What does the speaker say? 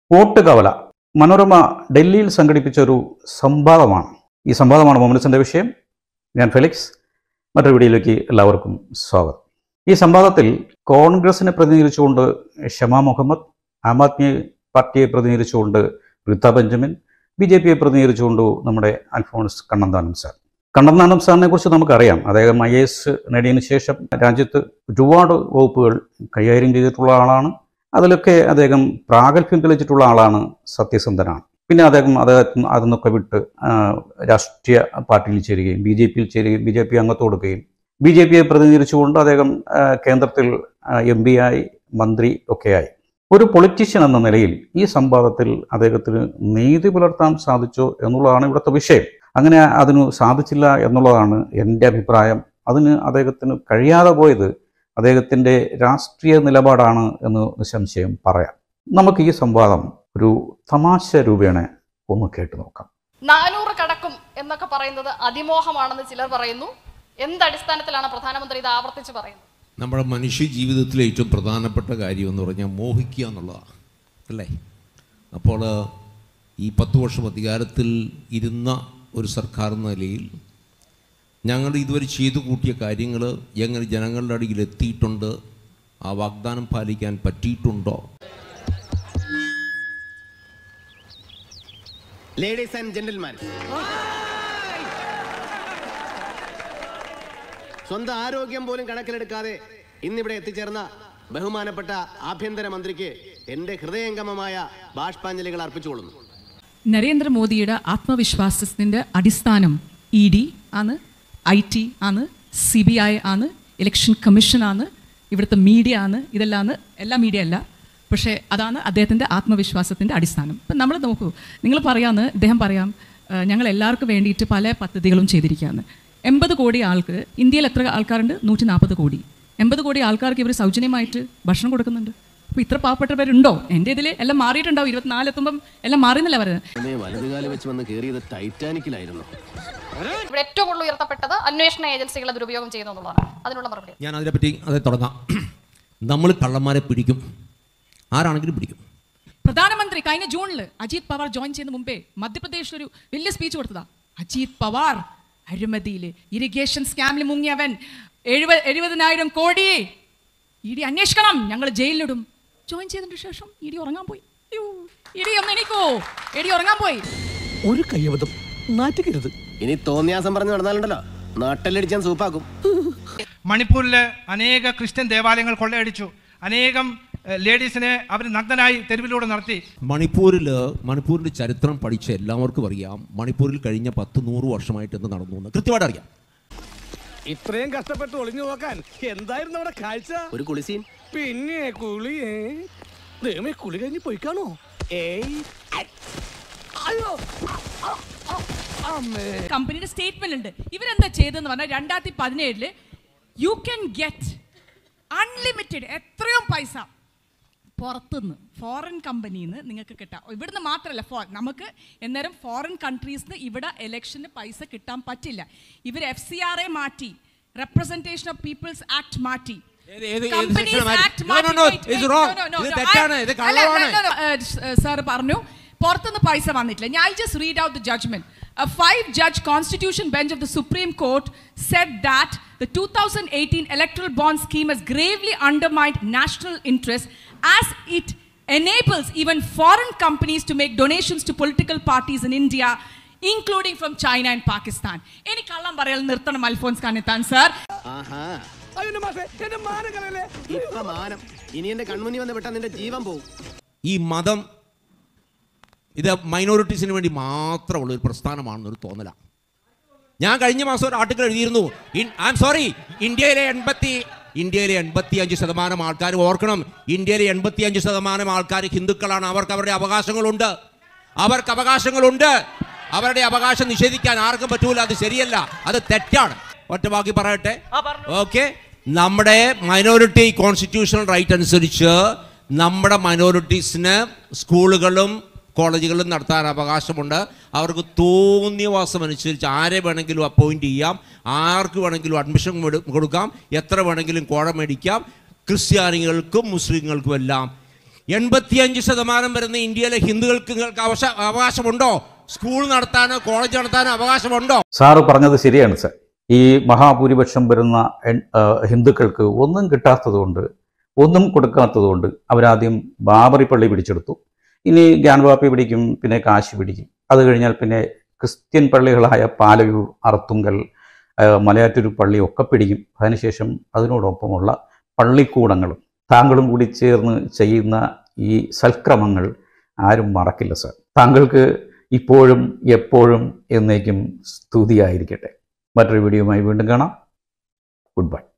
Vote കവല മനോരമ ഡൽഹിയിൽ സംഘടിപ്പിച്ച ഒരു സംവാദമാണ് ഈ സംവാദമാണ് മൊമനസിൻ്റെ വിഷയം ഞാൻ ഫെലിക്സ് മറ്റൊരു വീഡിയോയിലേക്ക് എല്ലാവർക്കും സ്വാഗതം ഈ സംവാദത്തിൽ കോൺഗ്രസിനെ പ്രതിനിധീകരിച്ചുകൊണ്ട് ഷമാ മുഹമ്മദ് ആം ആദ്മി പാർട്ടിയെ പ്രതിനിധീകരിച്ചുകൊണ്ട് ഋത്ത ബെഞ്ചമിൻ ബി ജെ പിയെ പ്രതിനിധീകരിച്ചുകൊണ്ട് നമ്മുടെ അൽഫോൺസ് കണ്ണന്താനം സാർ കണ്ണന്താനം സാറിനെ കുറിച്ച് നമുക്കറിയാം അദ്ദേഹം ഐ എസ് നേടിയതിനു ശേഷം രാജ്യത്ത് ഒരുപാട് വകുപ്പുകൾ കൈകാര്യം ചെയ്തിട്ടുള്ള ആളാണ് അതിലൊക്കെ അദ്ദേഹം പ്രാഗൽഭ്യം തെളിച്ചിട്ടുള്ള ആളാണ് സത്യസന്ധനാണ് പിന്നെ അദ്ദേഹം അദ്ദേഹത്തിന് അതിൽ നിന്നൊക്കെ വിട്ട് ആ, രാഷ്ട്രീയ പാർട്ടിയിൽ ചേരുകയും ബി ജെ പിയിൽ ചേരുകയും ബി ജെ പി അംഗത്വം കൊടുക്കുകയും ബി ജെ പിയെ പ്രതിനിധീകരിച്ചുകൊണ്ട് അദ്ദേഹം ആ, കേന്ദ്രത്തിൽ എം പി ആയി മന്ത്രി ഒക്കെയായി ഒരു പൊളിറ്റീഷ്യൻ എന്ന നിലയിൽ ഈ സംവാദത്തിൽ അദ്ദേഹത്തിന് നീതി പുലർത്താൻ സാധിച്ചോ എന്നുള്ളതാണ് ഇവിടുത്തെ വിഷയം അങ്ങനെ അതിന് സാധിച്ചില്ല എന്നുള്ളതാണ് എൻ്റെ അഭിപ്രായം അതിന് അദ്ദേഹത്തിന് കഴിയാതെ പോയത് അദ്ദേഹത്തിൻ്റെ രാഷ്ട്രീയ നിലപാടാണ് എന്ന് നിസ്സംശയം പറയാം നമുക്ക് ഈ സംവാദം ഒരു തമാശ രൂപേണ ഒന്ന് കേട്ടു നോക്കാം നാനൂറ് കടക്കും എന്നൊക്കെ പറയുന്നത് അതിമോഹമാണെന്ന് ചിലർ പറയുന്നു എന്തടിസ്ഥാനത്തിലാണ് പ്രധാനമന്ത്രി ഇത് ആവർത്തിച്ച് പറയുന്നത് നമ്മുടെ മനുഷ്യ ജീവിതത്തിലെ ഏറ്റവും പ്രധാനപ്പെട്ട കാര്യം എന്ന് പറഞ്ഞാൽ മോഹിക്കുക എന്നുള്ളതാണ് അല്ലേ അപ്പോൾ ഈ പത്ത് വർഷം അധികാരത്തിൽ ഇരുന്ന ഒരു സർക്കാർ എന്ന നിലയിൽ ഞങ്ങൾ ഇതുവരെ ചെയ്തു കൂട്ടിയ കാര്യങ്ങൾ എങ്ങനെ ജനങ്ങളുടെ അടിയിൽ എത്തിയിട്ടുണ്ട് ആ വാഗ്ദാനം പാലിക്കാൻ പറ്റിയിട്ടുണ്ടോ ലേഡീസ് ആൻഡ് ജെന്റിൽമാൻ സ്വന്തം ആരോഗ്യം പോലും കണക്കിലെടുക്കാതെ ഇന്നിവിടെ എത്തിച്ചേർന്ന ബഹുമാനപ്പെട്ട ആഭ്യന്തര മന്ത്രിക്ക് എന്റെ ഹൃദയംഗമമായ ബാഷ്പാഞ്ജലികൾ അർപ്പിച്ചുകൊള്ളുന്നു നരേന്ദ്രമോദിയുടെ ആത്മവിശ്വാസത്തിൻ്റെ അടിസ്ഥാനം ഇ ഡി ആണ് ഐ ടി ആണ് സി ബി ഐ ആണ് ഇലക്ഷൻ കമ്മീഷൻ ആണ് ഇവിടുത്തെ മീഡിയ ആണ് ഇതെല്ലാം എല്ലാ മീഡിയ അല്ല പക്ഷേ അതാണ് അദ്ദേഹത്തിൻ്റെ ആത്മവിശ്വാസത്തിൻ്റെ അടിസ്ഥാനം ഇപ്പം നമ്മൾ നോക്കൂ നിങ്ങൾ പറയാമെന്ന് ഇദ്ദേഹം പറയാം "ആ, ഞങ്ങൾ എല്ലാവർക്കും വേണ്ടിയിട്ട് പല പദ്ധതികളും ചെയ്തിരിക്കുകയാണ് എൺപത് കോടി ആൾക്ക് ഇന്ത്യയിൽ എത്ര ആൾക്കാരുണ്ട് നൂറ്റി നാൽപ്പത് കോടി എൺപത് കോടി ആൾക്കാർക്ക് ഇവർ സൗജന്യമായിട്ട് ഭക്ഷണം കൊടുക്കുന്നുണ്ട് അപ്പോൾ ഇത്ര പാവപ്പെട്ടവരുണ്ടോ എൻ്റെ ഇതിൽ എല്ലാം മാറിയിട്ടുണ്ടാവും ഇരുപത്തിനാല് എത്തുമ്പം എല്ലാം മാറിയെന്നല്ല പറയുന്നത് വലതുകാലം വെച്ച് വന്ന് കയറിയത് ടൈറ്റാനിക്കിലായിരുന്നു ഇവിടെ ഏറ്റവും കൂടുതൽ ഉയർത്തപ്പെട്ടത് അന്വേഷണ ഏജൻസികളെ ദുരുപയോഗം ചെയ്യുന്നു എന്നുള്ളതാണ് അതിനുള്ള മറുപടി ഞാൻ അതിനെപ്പറ്റി അത് തുടങ്ങാം നമ്മൾ കള്ളന്മാരെ പിടിക്കും ആരാണെങ്കിലും പിടിക്കും പ്രധാനമന്ത്രി കഴിഞ്ഞ ജൂണിൽ അജിത് പവാർ ജോയിൻ ചെയ്യുന്ന മുമ്പേ മധ്യപ്രദേശിൽ ഒരു വലിയ സ്പീച്ച് കൊടുത്തതാ അജിത് പവാർ അഴിമതിയിൽ ഇറിഗേഷൻ സ്കാമിൽ മുങ്ങിയവൻ എഴുപത് എഴുപതിനായിരം കോടി ഇ ഡി അന്വേഷിക്കണം ഞങ്ങൾ ജയിലിലിടും ജോയിൻ ചെയ്തതിന് ശേഷം ഇ ഡി ഉറങ്ങാൻ പോയി അയ്യോ, ഇ ഡി ഒന്ന് എണീക്കോ ഇ ഡി ഉറങ്ങാൻ പോയി ഒരു കയ്യബദ്ധം നാറ്റുകരുത് ഇനി തോന്നിയാസം പറഞ്ഞു നടന്നാലുണ്ടല്ലോ നാട്ടിലടിച്ചാൻ സൂപ്പാക്കും മണിപ്പൂരിലെ അനേക ക്രിസ്ത്യൻ ദേവാലയങ്ങൾ കൊള്ളയടിച്ചു അനേകം ഏഹ്, ലേഡീസിനെ അവർ നഗ്നനായി തെരുവിലൂടെ നടത്തി മണിപ്പൂരിൽ മണിപ്പൂരിൻ്റെ ചരിത്രം പഠിച്ച എല്ലാവർക്കും അറിയാം മണിപ്പൂരിൽ കഴിഞ്ഞ പത്ത് നൂറ് വർഷമായിട്ട് എന്ത് നടന്നു എന്ന് കൃത്യമായിട്ട് അറിയാം ഇത്രയും കഷ്ടപ്പെട്ട് ഒളിഞ്ഞു നോക്കാൻ എന്തായിരുന്നു അവിടെ കാഴ്ച ഒരു കുളിസീൻ പിന്നെ കുളിയേ ദൈവമേ കുളി കഴിഞ്ഞ് പോയിക്കാണോ ഏയ് ഐ, അയ്യോ അ, അ, അമ്മേ കമ്പനിയുടെ സ്റ്റേറ്റ്മെന്റ് ഉണ്ട് ഇവരെന്താ ചെയ്തതെന്ന് പറഞ്ഞാൽ രണ്ടായിരത്തി പതിനേഴില് യു ക്യാൻ ഗെറ്റ് അൺലിമിറ്റഡ് എത്രയും പൈസ പുറത്തുനിന്ന് ഫോറിൻ കമ്പനിയിൽ നിന്ന് നിങ്ങൾക്ക് കിട്ടാം ഇവിടുന്ന് മാത്രമല്ല ഫോ നമുക്ക് എന്നേരം ഫോറിൻ കൺട്രീസിൽ നിന്ന് ഇവിടെ ഇലക്ഷന് പൈസ കിട്ടാൻ പറ്റില്ല ഇവർ എഫ് സി ആർ എ മാറ്റി റെപ്രസെന്റേഷൻ ഓഫ് പീപ്പിൾസ് ആക്ട് മാറ്റി ഏത്- ഏത്- ഏത് Companies section ആ Act മാറ്റി? No, no, no, മാറ്റി. it's Wait, wrong. no, no, no, ഇത് no. തെറ്റാണ്, I- ഇത് അല്ല, കള്ളമാണ്. no, no, no. സാർ പറഞ്ഞു പുറത്തുനിന്ന് പൈസ വന്നിട്ടില്ല ഞാൻ just read out the judgement A five judge constitution bench of the Supreme Court said that the 2018 electoral bond scheme has gravely undermined national interest as it enables even foreign companies to make donations to political parties in India, including from China and Pakistan. ഇനി കള്ളം പറയൽ നിർത്തണം Alphons കാനെത്താൻ sir ആഹാ അയ്യോ എന്റെ മാഷേ എന്റെ മാനം കളയല്ലേ ഇപ്പൊ മാനം ഇനി എന്റെ കൺമുന്നി വന്ന് വിട്ടാ നിന്റെ ജീവൻ പോവും ഈ മതം ഇത് മൈനോറിറ്റീസിന് വേണ്ടി മാത്രമുള്ള ഒരു പ്രസ്ഥാനമാണെന്നൊരു തോന്നലാണ് ഞാൻ കഴിഞ്ഞ മാസം ഒരു ആർട്ടിക്കിൾ എഴുതിയിരുന്നു ഐ എം സോറി ഇന്ത്യയിലെ എൺപത്തി ഇന്ത്യയിലെ എൺപത്തി അഞ്ച് ശതമാനം ആൾക്കാർ ഓർക്കണം ഇന്ത്യയിലെ എൺപത്തി അഞ്ച് ശതമാനം ആൾക്കാർ ഹിന്ദുക്കളാണ് അവർക്ക് അവരുടെ അവകാശങ്ങളുണ്ട് അവർക്ക് അവകാശങ്ങളുണ്ട് അവരുടെ അവകാശം നിഷേധിക്കാൻ ആർക്കും പറ്റൂല അത് ശരിയല്ല അത് തെറ്റാണ് ഒറ്റ ബാക്കി പറയട്ടെ ഓക്കെ നമ്മുടെ മൈനോറിറ്റി കോൺസ്റ്റിറ്റ്യൂഷണൽ റൈറ്റ് അനുസരിച്ച് നമ്മുടെ മൈനോറിറ്റീസിന് സ്കൂളുകളും കോളേജുകളിലും നടത്താൻ അവകാശമുണ്ട് അവർക്ക് തോന്നിയ വാസം അനുസരിച്ച് ആരെ വേണമെങ്കിലും അപ്പോയിന്റ് ചെയ്യാം ആർക്ക് വേണമെങ്കിലും അഡ്മിഷൻ കൊടു- കൊടുക്കാം എത്ര വേണമെങ്കിലും കോഴ മേടിക്കാം ക്രിസ്ത്യാനികൾക്കും മുസ്ലിങ്ങൾക്കും എല്ലാം എൺപത്തിയഞ്ച് ശതമാനം വരുന്ന ഇന്ത്യയിലെ ഹിന്ദുക്കൾക്ക് നിങ്ങൾക്ക് അവശ അവകാശമുണ്ടോ സ്കൂൾ നടത്താനോ കോളേജ് നടത്താനോ അവകാശമുണ്ടോ സാറ് പറഞ്ഞത് ശരിയാണ് സർ ഈ മഹാഭൂരിപക്ഷം വരുന്ന എൺ- ആ, ഹിന്ദുക്കൾക്ക് ഒന്നും കിട്ടാത്തതുകൊണ്ട് ഒന്നും കൊടുക്കാത്തതുകൊണ്ട് അവരാദ്യം ബാബറി പള്ളി പിടിച്ചെടുത്തു ഇനി ഗ്യാൻവാപ്പി പിടിക്കും പിന്നെ കാശി പിടിക്കും അത് കഴിഞ്ഞാൽ പിന്നെ ക്രിസ്ത്യൻ പള്ളികളായ പാലയൂർ അർത്തുങ്കൽ ആ, മലയാറ്റൂർ പള്ളി ഒക്കെ പിടിക്കും അതിനുശേഷം അതിനോടൊപ്പമുള്ള പള്ളിക്കൂടങ്ങളും താങ്കളും കൂടി ചേർന്ന് ചെയ്യുന്ന ഈ സൽക്രമങ്ങൾ ആരും മറക്കില്ല സർ താങ്കൾക്ക് ഇപ്പോഴും എപ്പോഴും എന്നേക്കും സ്തുതിയായിരിക്കട്ടെ മറ്റൊരു വീഡിയോയുമായി വീണ്ടും കാണാം ഗുഡ് ബൈ